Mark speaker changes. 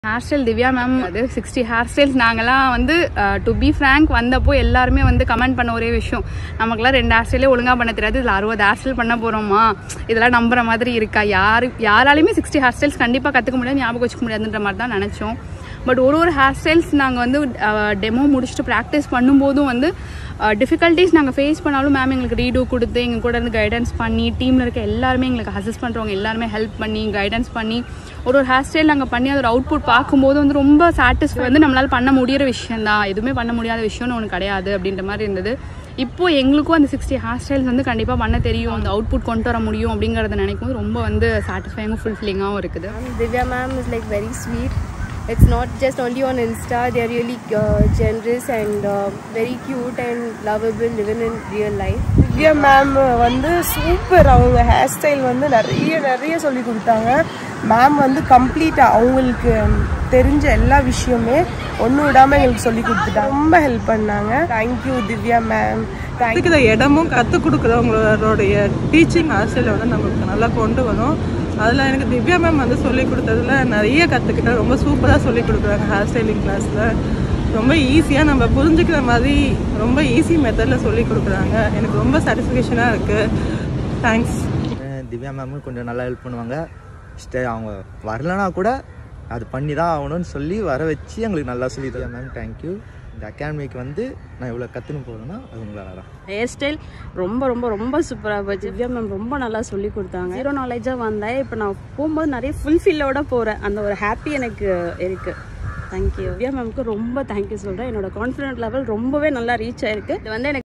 Speaker 1: Hair style Divya ma'am அது sixty hair styles நாங்கெல்லாம் வந்து டு பி ஃப்ரேங்க் வந்தப்போ எல்லாருமே வந்து கமெண்ட் பண்ண ஒரே விஷயம் நமக்குலாம் ரெண்டு ஹேர் ஸ்டைலே ஒழுங்காக பண்ண தெரியாது இதில் அறுபது ஹேர் ஸ்டைல் பண்ண போகிறோமா இதெல்லாம் நம்புற மாதிரி இருக்கா யாரு யாராலையுமே சிக்ஸ்டி ஹேர் ஸ்டைல்ஸ் கண்டிப்பாக கற்றுக்க முடியாது ஞாபகம் வச்சுக்க முடியாதுன்ற மாதிரி தான் நினச்சோம் பட் ஒரு ஒரு ஹேர் ஸ்டைல்ஸ் நாங்கள் வந்து டெமோ முடிச்சுட்டு ப்ராக்டிஸ் பண்ணும்போதும் வந்து டிஃபிகல்ட்டிஸ் நாங்கள் ஃபேஸ் பண்ணாலும் மேம் எங்களுக்கு ரீடூ கொடுத்து எங்கள் கூட இருந்து கைடன்ஸ் பண்ணி டீமில் இருக்க எல்லாருமே எங்களுக்கு அசிஸ்ட் பண்ணுறவங்க எல்லாருமே ஹெல்ப் பண்ணி கைடன்ஸ் பண்ணி ஒரு ஒரு ஹேர் ஸ்டைல் நாங்கள் பண்ணி அதோட அவுட்புட் பார்க்கும்போது வந்து ரொம்ப சாட்டிஸ்ஃபை வந்து நம்மளால் பண்ண முடியிற விஷயம் தான் எதுவுமே பண்ண முடியாத விஷயம்னு ஒன்று கிடையாது அப்படின்ற மாதிரி இருந்தது இப்போ எங்களுக்கும் அந்த சிக்ஸ்டி ஹேர் ஸ்டைல்ஸ் வந்து கண்டிப்பாக பண்ண தெரியும் அந்த அவுட்புட் கொண்டு வர முடியும் அப்படிங்கிறத நினைக்கும் போது ரொம்ப வந்து சாட்டிஸ்ஃபைங்கும் ஃபுல்ஃபில்லிங்காகவும் இருக்குது
Speaker 2: Um, Divya ma'am is like very sweet. It's not just only on Insta. They are really uh, generous and uh, very cute and lovable even in real life.
Speaker 3: Divya ma'am வந்து சூப்பர் அவங்க ஹேர் ஸ்டைல் வந்து நிறைய நிறைய சொல்லி கொடுத்தாங்க ma'am வந்து கம்ப்ளீட்டாக அவங்களுக்கு தெரிஞ்ச எல்லா விஷயமே ஒன்று விடாமல் எங்களுக்கு சொல்லி கொடுத்துட்டாங்க ரொம்ப ஹெல்ப் பண்ணாங்க தேங்க்யூ திவ்யா மேம் தேங்க்
Speaker 4: கற்றுக்கிற இடமும் கற்றுக் கொடுக்குறவங்களுடைய டீச்சிங் ஆசிரியர் வந்து நமக்கு நல்லா கொண்டு வரும் அதில் எனக்கு திவ்யா மேம் வந்து சொல்லி கொடுத்ததுல நிறைய கற்றுக்கிட்டேன் ரொம்ப சூப்பராக சொல்லி கொடுக்குறாங்க ஹேர் ஸ்டைலிங் கிளாஸில் ரொம்ப ஈஸியாக நம்ம புரிஞ்சுக்கிற மாதிரி ரொம்ப ஈஸி மெத்தடில் சொல்லி கொடுக்குறாங்க எனக்கு ரொம்ப சாட்டிஸ்ஃபேக்ஷனாக இருக்குது தேங்க்ஸ்
Speaker 5: அஹ் திவ்யா மேமும் கொஞ்சம் நல்லா ஹெல்ப் பண்ணுவாங்க ஸ்டே அவங்க வரலனா கூட அது பண்ணி தான் ஆகணும்னு சொல்லி வர வச்சு எங்களுக்கு நல்லா சொல்லி திவ்யா மேம் தேங்க்யூ இந்த அகாடமிக்கு வந்து நான் இவ்வளோ கற்றுன்னு போகிறேன்னா அது உங்களால தான்
Speaker 6: ஹேர் ஸ்டைல் ரொம்ப ரொம்ப ரொம்ப சூப்பராக போச்சு திவ்யா மேம் ரொம்ப நல்லா சொல்லி கொடுத்தாங்க ஜீரோ நாலேஜாக வந்தேன் இப்போ நான் போகும்போது நிறைய ஃபுல்ஃபில்லோட போகிறேன் அந்த ஒரு ஹாப்பி எனக்கு இருக்குது தேங்க்யூ திவ்யா மேம்க்கு ரொம்ப தேங்க்யூ சொல்கிறேன் என்னோட கான்ஃபிடென்ட் லெவல் ரொம்பவே நல்லா ரீச் ஆயிருக்கு இது வந்து எனக்கு